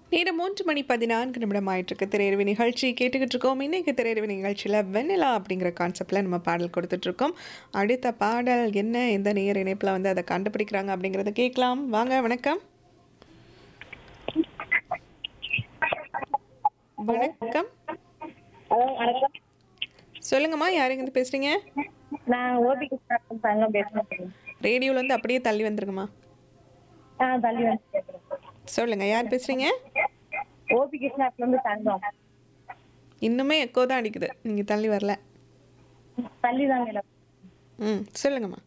நேரம் மூன்று மணி பதினான்கு நிமிடம் ஆயிட்டிருக்கு திரையரவு நிகழ்ச்சி கேட்டுக்கிட்டு இருக்கோம் இன்னைக்கு திரையரவு நிகழ்ச்சியில் வெண்ணிலா அப்படிங்கிற கான்செப்டில் நம்ம பாடல் கொடுத்துட்ருக்கோம் அடுத்த பாடல் என்ன எந்த நேர் இணைப்பில் வந்து அதை கண்டுபிடிக்கிறாங்க அப்படிங்கிறத கேட்கலாம் வாங்க வணக்கம் வணக்கம் ஹலோ வணக்கம் சொல்லுங்கம்மா யாருங்க இருந்து பேசுறீங்க நான் ஓபி கிருஷ்ணா தங்கம் பேசுறேன் ரேடியோல இருந்து அப்படியே தள்ளி வந்துருங்கம்மா ஆ தள்ளி வந்து பேசுறேன் சொல்லுங்க யார் பேசுறீங்க ஓபி கிருஷ்ணாத்துல இருந்து தங்கம் இன்னுமே எக்கோ தான் அடிக்குது நீங்கள் தள்ளி வரல தள்ளி தாங்க ம் சொல்லுங்கம்மா